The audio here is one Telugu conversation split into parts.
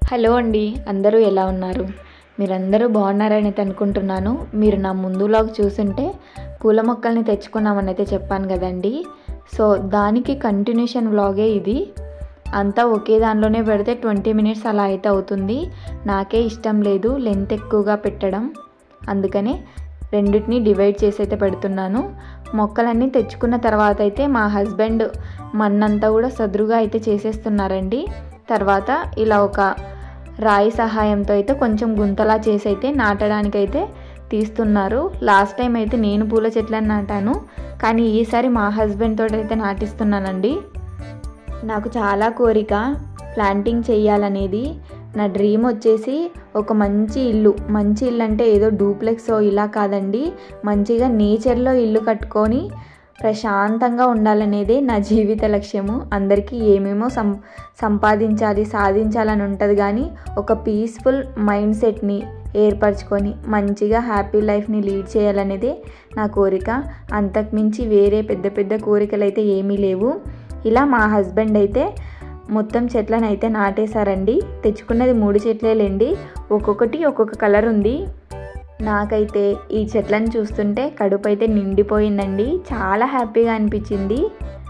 హలో అండి అందరూ ఎలా ఉన్నారు మీరందరూ బాగున్నారని అయితే అనుకుంటున్నాను మీరు నా ముందు లాగ్ చూసుంటే పూల మొక్కల్ని తెచ్చుకున్నామని అయితే చెప్పాను కదండి సో దానికి కంటిన్యూషన్ వ్లాగే ఇది అంతా ఒకే దానిలోనే పెడితే ట్వంటీ మినిట్స్ అలా అయితే అవుతుంది నాకే ఇష్టం లేదు లెంత్ ఎక్కువగా పెట్టడం అందుకనే రెండింటిని డివైడ్ చేసి అయితే పెడుతున్నాను మొక్కలన్నీ తెచ్చుకున్న తర్వాత అయితే మా హస్బెండ్ మన్నంతా కూడా సదురుగా అయితే చేసేస్తున్నారండి తర్వాత ఇలా ఒక రాయి సహాయంతో అయితే కొంచెం గుంతలా చేసి అయితే నాటడానికైతే తీస్తున్నారు లాస్ట్ టైం అయితే నేను పూల చెట్లను నాటాను కానీ ఈసారి మా హస్బెండ్ తోటి అయితే నాటిస్తున్నానండి నాకు చాలా కోరిక ప్లాంటింగ్ చేయాలనేది నా డ్రీమ్ వచ్చేసి ఒక మంచి ఇల్లు మంచి ఇల్లు అంటే ఏదో డూప్లెక్స్ ఇలా కాదండి మంచిగా నేచర్లో ఇల్లు కట్టుకొని ప్రశాంతంగా ఉండాలనేదే నా జీవిత లక్ష్యము అందరికీ ఏమేమో సం సంపాదించాలి సాధించాలని ఉంటుంది కానీ ఒక పీస్ఫుల్ మైండ్ సెట్ని ఏర్పరచుకొని మంచిగా హ్యాపీ లైఫ్ని లీడ్ చేయాలనేదే నా కోరిక అంతకుమించి వేరే పెద్ద పెద్ద కోరికలు అయితే ఏమీ లేవు ఇలా మా హస్బెండ్ అయితే మొత్తం చెట్లను అయితే నాటేశారండి తెచ్చుకున్నది మూడు చెట్లేలేండి ఒక్కొక్కటి ఒక్కొక్క కలర్ ఉంది నాకైతే ఈ చెట్లను చూస్తుంటే కడుపు అయితే నిండిపోయిందండి చాలా హ్యాపీగా అనిపించింది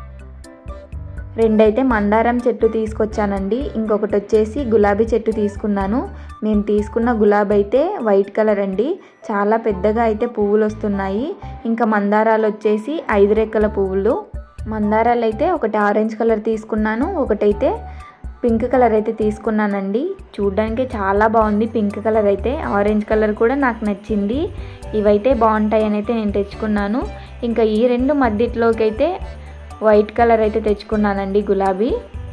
రెండైతే మందారం చెట్టు తీసుకొచ్చానండి ఇంకొకటి వచ్చేసి గులాబీ చెట్టు తీసుకున్నాను నేను తీసుకున్న గులాబీ అయితే వైట్ కలర్ అండి చాలా పెద్దగా అయితే పువ్వులు వస్తున్నాయి ఇంకా మందారాలు వచ్చేసి ఐదు రెక్కల పువ్వులు మందారాలు అయితే ఒకటి ఆరెంజ్ కలర్ తీసుకున్నాను ఒకటైతే పింక్ కలర్ అయితే తీసుకున్నానండి చూడ్డానికి చాలా బాగుంది పింక్ కలర్ అయితే ఆరెంజ్ కలర్ కూడా నాకు నచ్చింది ఇవైతే బాగుంటాయని అయితే నేను తెచ్చుకున్నాను ఇంకా ఈ రెండు మధ్యలోకి అయితే వైట్ కలర్ అయితే తెచ్చుకున్నానండి గులాబీ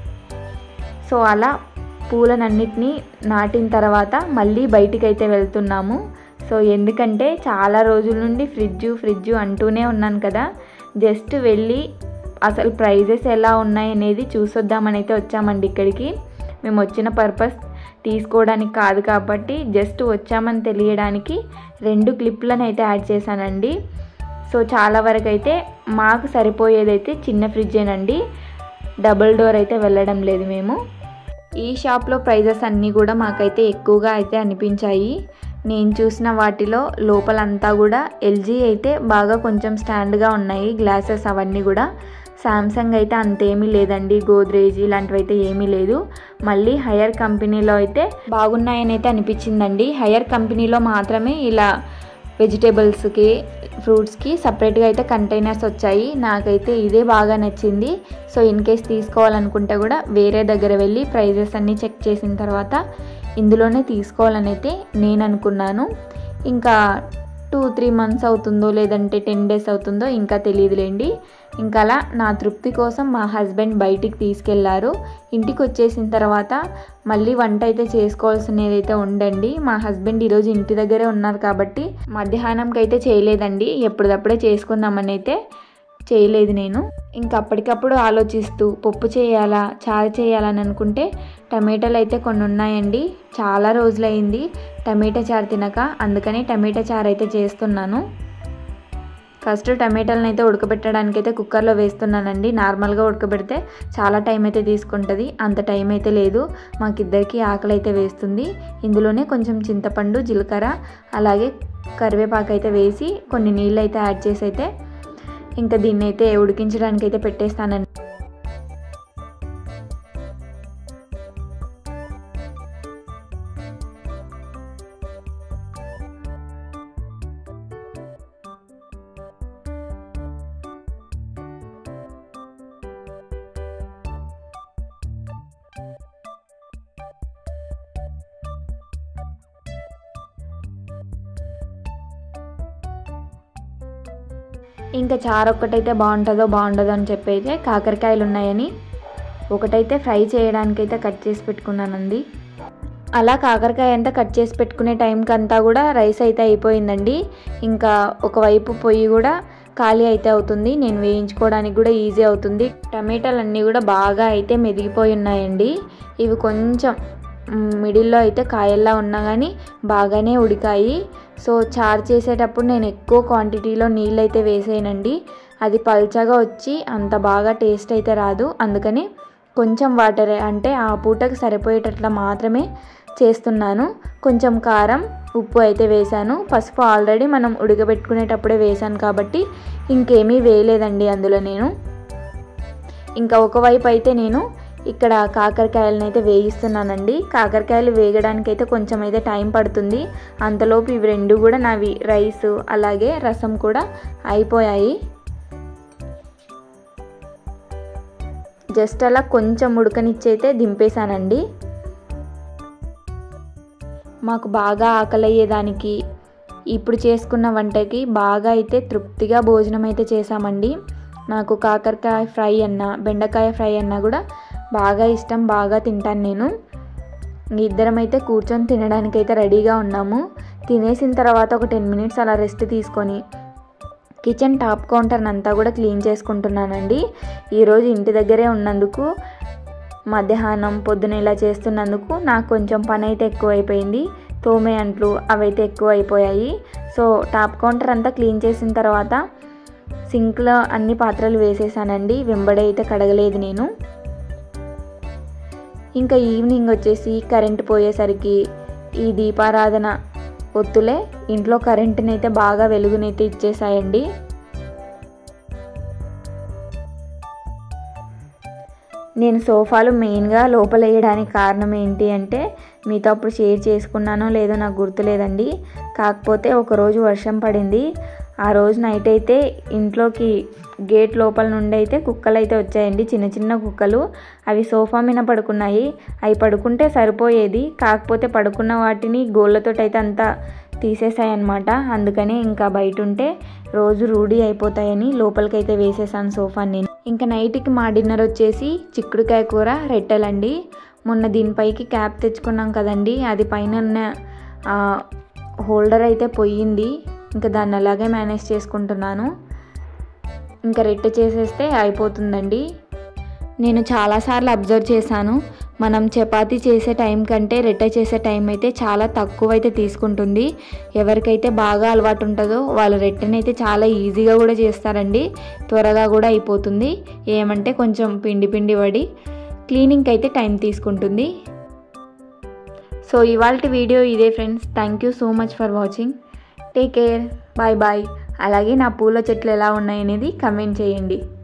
సో అలా పూలనన్నిటినీ నాటిన తర్వాత మళ్ళీ బయటికి అయితే వెళ్తున్నాము సో ఎందుకంటే చాలా రోజుల నుండి ఫ్రిడ్జు ఫ్రిడ్జు అంటూనే ఉన్నాను కదా జస్ట్ వెళ్ళి అసలు ప్రైజెస్ ఎలా ఉన్నాయి అనేది చూసొద్దామని అయితే వచ్చామండి ఇక్కడికి మేము వచ్చిన పర్పస్ తీసుకోవడానికి కాదు కాబట్టి జస్ట్ వచ్చామని తెలియడానికి రెండు క్లిప్లను అయితే యాడ్ చేశానండి సో చాలా వరకు అయితే మాకు సరిపోయేదైతే చిన్న ఫ్రిడ్జేనండి డబుల్ డోర్ అయితే వెళ్ళడం లేదు మేము ఈ షాప్లో ప్రైజెస్ అన్నీ కూడా మాకైతే ఎక్కువగా అయితే అనిపించాయి నేను చూసిన వాటిలో లోపలంతా కూడా ఎల్జీ అయితే బాగా కొంచెం స్టాండ్గా ఉన్నాయి గ్లాసెస్ అవన్నీ కూడా శాంసంగ్ అయితే అంతేమీ లేదండి గోద్రేజ్ ఇలాంటివి అయితే ఏమీ లేదు మళ్ళీ హయ్యర్ కంపెనీలో అయితే బాగున్నాయని అయితే అనిపించిందండి హయ్యర్ కంపెనీలో మాత్రమే ఇలా వెజిటేబుల్స్కి ఫ్రూట్స్కి సపరేట్గా అయితే కంటైనర్స్ వచ్చాయి నాకైతే ఇదే బాగా నచ్చింది సో ఇన్ కేస్ తీసుకోవాలనుకుంటే కూడా వేరే దగ్గర వెళ్ళి ప్రైజెస్ అన్నీ చెక్ చేసిన తర్వాత ఇందులోనే తీసుకోవాలని అయితే నేను అనుకున్నాను ఇంకా టూ త్రీ మంత్స్ అవుతుందో లేదంటే టెన్ డేస్ అవుతుందో ఇంకా తెలియదులేండి ఇంకా అలా నా తృప్తి కోసం మా హస్బెండ్ బయటికి తీసుకెళ్లారు ఇంటికి వచ్చేసిన తర్వాత మళ్ళీ వంట అయితే చేసుకోవాల్సినది అయితే ఉండండి మా హస్బెండ్ ఈరోజు ఇంటి దగ్గరే ఉన్నారు కాబట్టి మధ్యాహ్నంకి అయితే చేయలేదండి ఎప్పటిదప్పుడే చేసుకుందామని అయితే చేయలేదు నేను ఇంకా అప్పటికప్పుడు ఆలోచిస్తూ పప్పు చేయాలా చారు చేయాలని అనుకుంటే టమాటాలు అయితే కొన్ని ఉన్నాయండి చాలా రోజులైంది టమాటా చారు తినక అందుకని టమాటా చారు అయితే చేస్తున్నాను ఫస్ట్ టమాటాలను అయితే ఉడకబెట్టడానికి అయితే కుక్కర్లో వేస్తున్నానండి నార్మల్గా ఉడకబెడితే చాలా టైం అయితే తీసుకుంటుంది అంత టైం అయితే లేదు మాకిద్దరికి ఆకలి అయితే వేస్తుంది ఇందులోనే కొంచెం చింతపండు జీలకర్ర అలాగే కరివేపాకు అయితే వేసి కొన్ని నీళ్ళు అయితే యాడ్ చేసి అయితే ఇంకా దీన్ని అయితే ఉడికించడానికి అయితే పెట్టేస్తానండి ఇంకా చారు ఒక్కటైతే బాగుంటుందో బాగుండదో అని చెప్పి అయితే కాకరకాయలు ఉన్నాయని ఒకటైతే ఫ్రై చేయడానికి అయితే కట్ చేసి పెట్టుకున్నానండి అలా కాకరకాయ అంతా కట్ చేసి పెట్టుకునే టైంకి అంతా కూడా రైస్ అయితే అయిపోయిందండి ఇంకా ఒకవైపు పొయ్యి కూడా ఖాళీ అయితే అవుతుంది నేను వేయించుకోవడానికి కూడా ఈజీ అవుతుంది టమాటాలు అన్నీ కూడా బాగా అయితే మెదిగిపోయి ఉన్నాయండి ఇవి కొంచెం మిడిల్లో అయితే కాయల్లా ఉన్నా కానీ బాగానే ఉడికాయి సో చారు చేసేటప్పుడు నేను ఎక్కువ క్వాంటిటీలో నీళ్ళు అయితే వేసేయనండి అది పల్చగా వచ్చి అంత బాగా టేస్ట్ అయితే రాదు అందుకని కొంచెం వాటర్ అంటే ఆ పూటకు సరిపోయేటట్లా మాత్రమే చేస్తున్నాను కొంచెం కారం ఉప్పు అయితే వేశాను పసుపు ఆల్రెడీ మనం ఉడకబెట్టుకునేటప్పుడే వేశాను కాబట్టి ఇంకేమీ వేయలేదండి అందులో నేను ఇంకా ఒకవైపు అయితే నేను ఇక్కడ కాకరకాయలను అయితే వేయిస్తున్నానండి కాకరకాయలు వేగడానికి అయితే కొంచెం అయితే టైం పడుతుంది అంతలోపు ఇవి రెండు కూడా నావి రైస్ అలాగే రసం కూడా అయిపోయాయి జస్ట్ అలా కొంచెం ఉడకనిచ్చి అయితే దింపేశానండి మాకు బాగా ఆకలయ్యేదానికి ఇప్పుడు చేసుకున్న వంటకి బాగా అయితే తృప్తిగా భోజనం అయితే చేశామండి నాకు కాకరకాయ ఫ్రై అన్న బెండకాయ ఫ్రై అన్న కూడా బాగా ఇష్టం బాగా తింటాను నేను ఇద్దరం అయితే కూర్చొని తినడానికి అయితే రెడీగా ఉన్నాము తినేసిన తర్వాత ఒక టెన్ మినిట్స్ అలా రెస్ట్ తీసుకొని కిచెన్ టాప్ కౌంటర్ని అంతా కూడా క్లీన్ చేసుకుంటున్నానండి ఈరోజు ఇంటి దగ్గరే ఉన్నందుకు మధ్యాహ్నం పొద్దున ఇలా చేస్తున్నందుకు నాకు కొంచెం పని అయితే ఎక్కువైపోయింది తోమే అంట్లు అవైతే ఎక్కువ అయిపోయాయి సో టాప్ కౌంటర్ అంతా క్లీన్ చేసిన తర్వాత సింక్లో అన్ని పాత్రలు వేసేసానండి వెంబడి అయితే కడగలేదు నేను ఇంకా ఈవినింగ్ వచ్చేసి కరెంట్ పోయేసరికి ఈ దీపారాధన ఒత్తులే ఇంట్లో కరెంటుని అయితే బాగా వెలుగునైతే ఇచ్చేసాయండి నేను సోఫాలు మెయిన్గా లోపల వేయడానికి కారణం ఏంటి అంటే మీతో అప్పుడు షేర్ చేసుకున్నానో లేదో నాకు గుర్తులేదండి కాకపోతే ఒకరోజు వర్షం పడింది ఆ రోజు నైట్ అయితే ఇంట్లోకి గేట్ లోపల నుండి అయితే కుక్కలు అయితే వచ్చాయండి చిన్న చిన్న కుక్కలు అవి సోఫా మీద పడుకున్నాయి అవి పడుకుంటే సరిపోయేది కాకపోతే పడుకున్న వాటిని గోళ్ళతో అయితే అంతా తీసేసాయన్నమాట అందుకని ఇంకా బయట ఉంటే రోజు రూఢీ అయిపోతాయని లోపలికైతే వేసేసాను సోఫాని నేను ఇంకా నైట్కి మా డిన్నర్ వచ్చేసి చిక్కుడుకాయ కూర రెట్టెలండి మొన్న దీనిపైకి క్యాప్ తెచ్చుకున్నాం కదండి అది పైన ఉన్న హోల్డర్ అయితే పోయింది ఇంకా దాన్ని అలాగే మేనేజ్ చేసుకుంటున్నాను ఇంకా రెట్టె చేసేస్తే అయిపోతుందండి నేను చాలాసార్లు అబ్జర్వ్ చేశాను మనం చపాతీ చేసే టైం కంటే రెట్టె చేసే టైం అయితే చాలా తక్కువ అయితే తీసుకుంటుంది ఎవరికైతే బాగా అలవాటు ఉంటుందో వాళ్ళు రెట్టెనైతే చాలా ఈజీగా కూడా చేస్తారండి త్వరగా కూడా అయిపోతుంది ఏమంటే కొంచెం పిండి పిండి పడి క్లీనింగ్కి అయితే టైం తీసుకుంటుంది సో ఇవాళ వీడియో ఇదే friends thank you so much for watching take care bye bye అలాగే నా పూల చెట్లు ఎలా ఉన్నాయనేది కమెంట్ చేయండి